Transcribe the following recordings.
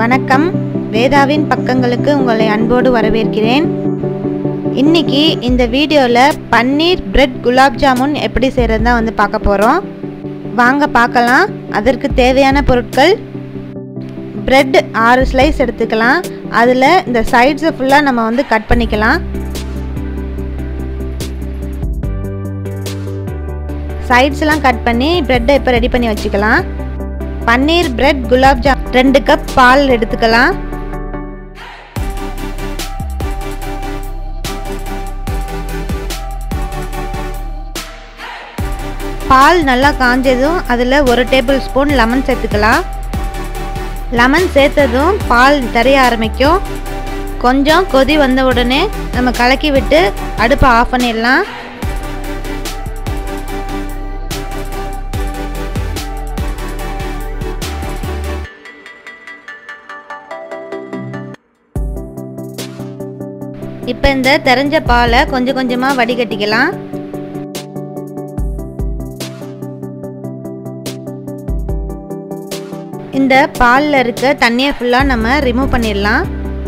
வணக்கம் வேதாவின் பக்கங்களுக்கு உங்களை அன்போடு வரவேற்கிறேன் இன்னைக்கு இந்த வீடியோவில் பன்னீர் பிரெட் குலாப் ஜாமுன் எப்படி செய்கிறது தான் வந்து பார்க்க போகிறோம் வாங்க பார்க்கலாம் அதற்கு தேவையான பொருட்கள் பிரெட் ஆறு ஸ்லைஸ் எடுத்துக்கலாம் அதில் இந்த சைட்ஸை ஃபுல்லாக நம்ம வந்து கட் பண்ணிக்கலாம் சைட்ஸ்லாம் கட் பண்ணி ப்ரெட்டை இப்போ ரெடி பண்ணி வச்சுக்கலாம் பன்னீர் பிரெட் குலாப் ஜாம் ரெண்டு கப் பால் எடுத்துக்கலாம் பால் நல்லா காஞ்சதும் அதில் ஒரு டேபிள் ஸ்பூன் லெமன் சேர்த்துக்கலாம் லெமன் சேர்த்ததும் பால் தெரிய ஆரம்பிக்கும் கொஞ்சம் கொதி வந்த உடனே நம்ம கலக்கி விட்டு அடுப்பை ஆஃப் பண்ணிடலாம் இப்போ இந்த தெரிஞ்ச பாலை கொஞ்சம் கொஞ்சமாக வடிகட்டிக்கலாம் இந்த பாலில் இருக்க தண்ணியை ஃபுல்லாக நம்ம ரிமூவ் பண்ணிடலாம்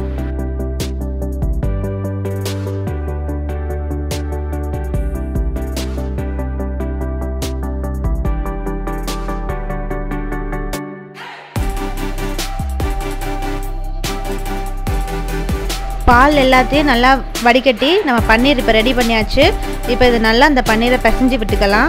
பால் எல்லாத்தையும் நல்லா வடிகட்டி நம்ம பன்னீர் இப்போ ரெடி பண்ணியாச்சு இப்போ இது நல்லா அந்த பன்னீரை பிசைஞ்சு விட்டுக்கலாம்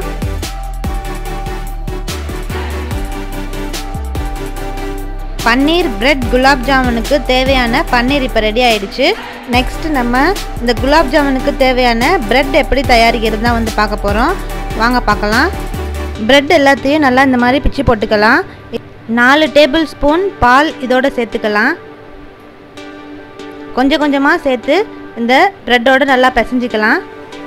பன்னீர் பிரெட் குலாப் ஜாமுனுக்கு தேவையான பன்னீர் இப்போ ரெடி ஆயிடுச்சு நெக்ஸ்ட் நம்ம இந்த குலாப் ஜாமுனுக்கு தேவையான பிரெட் எப்படி தயாரிக்கிறது தான் வந்து பார்க்க போகிறோம் வாங்க பார்க்கலாம் பிரெட் எல்லாத்தையும் நல்லா இந்த மாதிரி பிச்சு போட்டுக்கலாம் நாலு டேபிள் ஸ்பூன் பால் இதோட சேர்த்துக்கலாம் கொஞ்சம் கொஞ்சமாக சேர்த்து இந்த ப்ரெட்டோடு நல்லா பிசைஞ்சிக்கலாம்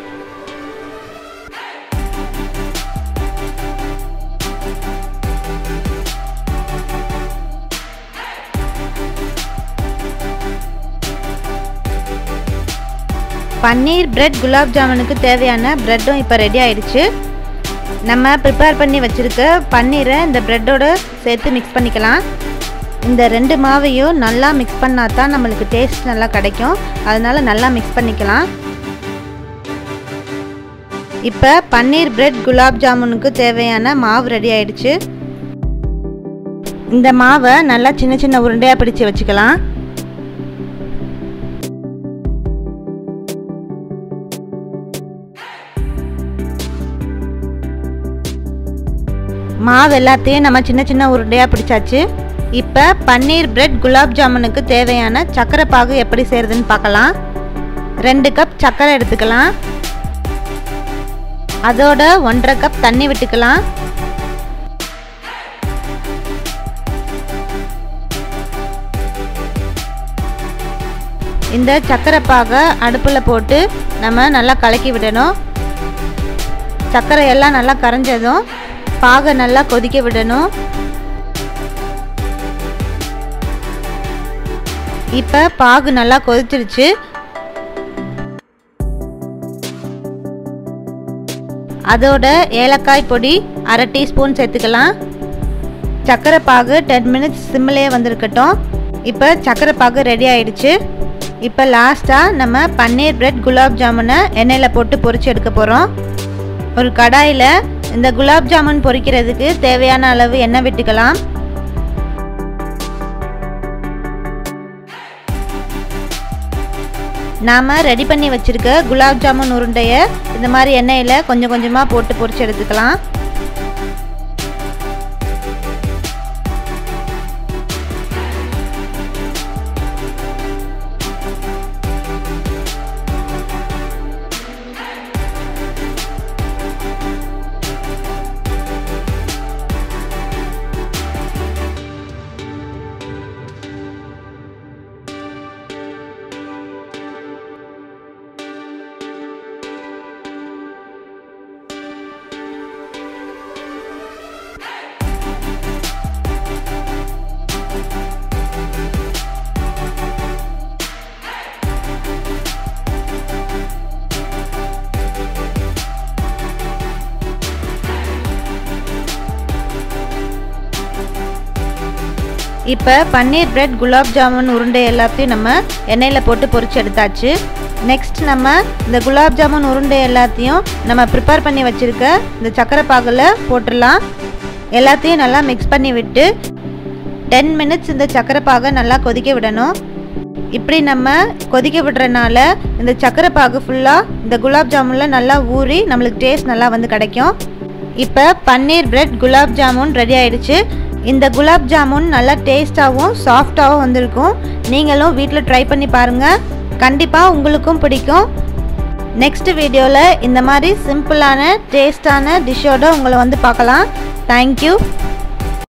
பன்னீர் பிரெட் குலாப் ஜாமுனுக்கு தேவையான ப்ரெட்டும் இப்போ ரெடி ஆயிடுச்சு நம்ம ப்ரிப்பேர் பண்ணி வச்சுருக்க பன்னீரை இந்த ப்ரெட்டோடு சேர்த்து மிக்ஸ் பண்ணிக்கலாம் இந்த ரெண்டு மாவையும் நல்லா மிக்ஸ் பண்ணால் தான் நம்மளுக்கு டேஸ்ட் நல்லா கிடைக்கும் அதனால் நல்லா மிக்ஸ் பண்ணிக்கலாம் இப்போ பன்னீர் பிரெட் குலாப் ஜாமுனுக்கு தேவையான மாவு ரெடி ஆயிடுச்சு இந்த மாவை நல்லா சின்ன சின்ன உருண்டையாக பிடிச்சி வச்சுக்கலாம் மாவு எல்லாத்தையும் நம்ம சின்ன சின்ன உருண்டையாக பிடிச்சாச்சு இப்போ பன்னீர் பிரெட் குலாப் ஜாமுனுக்கு தேவையான சர்க்கரை பாகு எப்படி செய்கிறதுன்னு பார்க்கலாம் ரெண்டு கப் சர்க்கரை எடுத்துக்கலாம் அதோட ஒன்றரை கப் தண்ணி விட்டுக்கலாம் இந்த சர்க்கரை பாகை அடுப்பில் போட்டு நம்ம நல்லா கலக்கி விடணும் சர்க்கரை எல்லாம் நல்லா கரைஞ்சதும் பாகை நல்லா கொதிக்க விடணும் இப்போ பாகு நல்லா கொதிச்சிருச்சு அதோட ஏலக்காய் பொடி அரை டீஸ்பூன் சேர்த்துக்கலாம் சர்க்கரை பாகு டென் மினிட்ஸ் சிம்மிலே வந்திருக்கட்டும் இப்போ சர்க்கரை பாகு ரெடி ஆயிடுச்சு இப்போ லாஸ்ட்டாக நம்ம பன்னீர் பிரெட் குலாப் ஜாமுனை எண்ணெயில் போட்டு பொரிச்சு எடுக்க போகிறோம் ஒரு கடாயில் இந்த குலாப் ஜாமுன் பொரிக்கிறதுக்கு தேவையான அளவு எண்ணெய் விட்டுக்கலாம் நாம் ரெடி பண்ணி வச்சுருக்க குலாப் ஜாமுன் உருண்டையை இந்த மாதிரி எண்ணெயில் கொஞ்சம் கொஞ்சமாக போட்டு பொரிச்சு எடுத்துக்கலாம் இப்போ பன்னீர் பிரெட் குலாப் ஜாமுன் உருண்டை எல்லாத்தையும் நம்ம எண்ணெயில் போட்டு பொரிச்சு எடுத்தாச்சு நெக்ஸ்ட் நம்ம இந்த குலாப் ஜாமுன் உருண்டை எல்லாத்தையும் நம்ம ப்ரிப்பேர் பண்ணி வச்சுருக்க இந்த சக்கரை பாகில் போட்டுடலாம் எல்லாத்தையும் நல்லா மிக்ஸ் பண்ணி விட்டு டென் மினிட்ஸ் இந்த சக்கரை பாகை நல்லா கொதிக்க விடணும் இப்படி நம்ம கொதிக்க விடுறனால இந்த சக்கரை பாகு ஃபுல்லாக இந்த குலாப் ஜாமுனில் நல்லா ஊறி நம்மளுக்கு டேஸ்ட் நல்லா வந்து கிடைக்கும் இப்போ பன்னீர் பிரெட் குலாப் ஜாமுன் ரெடி ஆயிடுச்சு இந்த குலாப் ஜாமுன் நல்லா டேஸ்ட்டாகவும் சாஃப்டாகவும் வந்திருக்கும் நீங்களும் வீட்டில் ட்ரை பண்ணி பாருங்கள் கண்டிப்பாக உங்களுக்கும் பிடிக்கும் நெக்ஸ்ட் வீடியோவில் இந்த மாதிரி சிம்பிளான டேஸ்டான டிஷ்ஷோட உங்களை வந்து பார்க்கலாம் தேங்க்யூ